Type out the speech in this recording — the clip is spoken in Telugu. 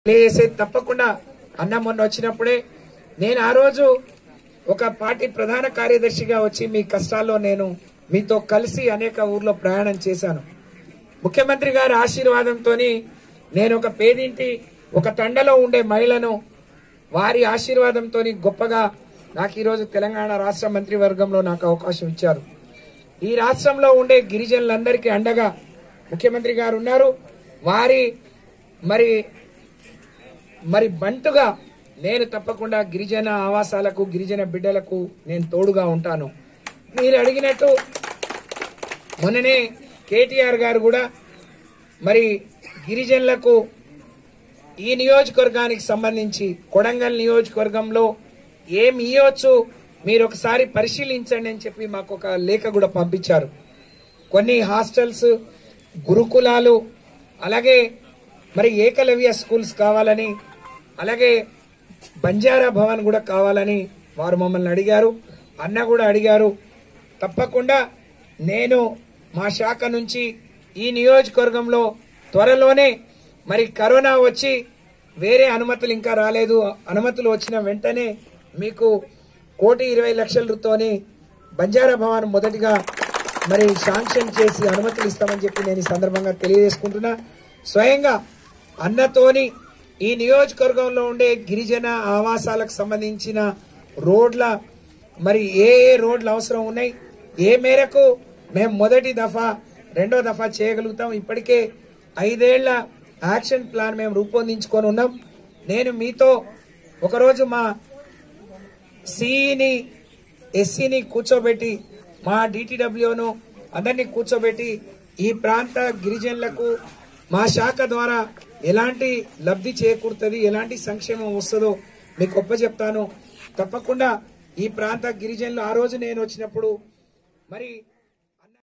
తెలియజేసేది తప్పకుండా అన్న మొన్న వచ్చినప్పుడే నేను ఆ రోజు ఒక పార్టీ ప్రధాన కార్యదర్శిగా వచ్చి మీ కష్టాల్లో నేను మీతో కలిసి అనేక ఊర్లో ప్రయాణం చేశాను ముఖ్యమంత్రి గారి ఆశీర్వాదంతో నేను ఒక పేదింటి ఒక తండలో ఉండే మహిళను వారి ఆశీర్వాదంతో గొప్పగా నాకు ఈరోజు తెలంగాణ రాష్ట్ర మంత్రివర్గంలో నాకు అవకాశం ఇచ్చారు ఈ రాష్ట్రంలో ఉండే గిరిజనులందరికీ అండగా ముఖ్యమంత్రి గారు ఉన్నారు వారి మరి మరి బంటుగా నేను తప్పకుండా గిరిజన ఆవాసాలకు గిరిజన బిడ్డలకు నేను తోడుగా ఉంటాను మీరు అడిగినట్టు మొన్ననే కేటీఆర్ గారు కూడా మరి గిరిజనులకు ఈ నియోజకవర్గానికి సంబంధించి కొడంగల్ నియోజకవర్గంలో ఏం ఇవ్వచ్చు మీరు ఒకసారి పరిశీలించండి అని చెప్పి మాకు ఒక లేఖ కూడా పంపించారు కొన్ని హాస్టల్స్ గురుకులాలు అలాగే మరి ఏకలవ్య స్కూల్స్ కావాలని అలాగే బంజారా భవన్ కూడా కావాలని వారు మమ్మల్ని అడిగారు అన్న కూడా అడిగారు తప్పకుండా నేను మా శాఖ నుంచి ఈ నియోజకవర్గంలో త్వరలోనే మరి కరోనా వచ్చి వేరే అనుమతులు ఇంకా రాలేదు అనుమతులు వచ్చిన వెంటనే మీకు కోటి ఇరవై లక్షలతోని బంజారా భవన్ మొదటిగా మరి శాంక్షన్ చేసి అనుమతులు ఇస్తామని చెప్పి నేను ఈ సందర్భంగా తెలియజేసుకుంటున్నా స్వయంగా అన్నతోని ఈ నియోజకవర్గంలో ఉండే గిరిజన ఆవాసాలకు సంబంధించిన రోడ్ల మరి ఏ ఏ రోడ్లు అవసరం ఉన్నాయి ఏ మేరకు మేము మొదటి దఫా రెండో దఫా చేయగలుగుతాం ఇప్పటికే ఐదేళ్ల యాక్షన్ ప్లాన్ మేము రూపొందించుకొని ఉన్నాం నేను మీతో ఒకరోజు మా సిఈని ఎస్సీని కూర్చోబెట్టి మా డిటిడబ్ల్యూను అందరినీ కూర్చోబెట్టి ఈ ప్రాంత గిరిజనులకు మా శాఖ ద్వారా ఎలాంటి లబ్ధి చేకూరుతుంది ఎలాంటి సంక్షేమం వస్తుందో మీకు గొప్ప చెప్తాను తప్పకుండా ఈ ప్రాంత గిరిజనులు ఆ రోజు నేను వచ్చినప్పుడు మరి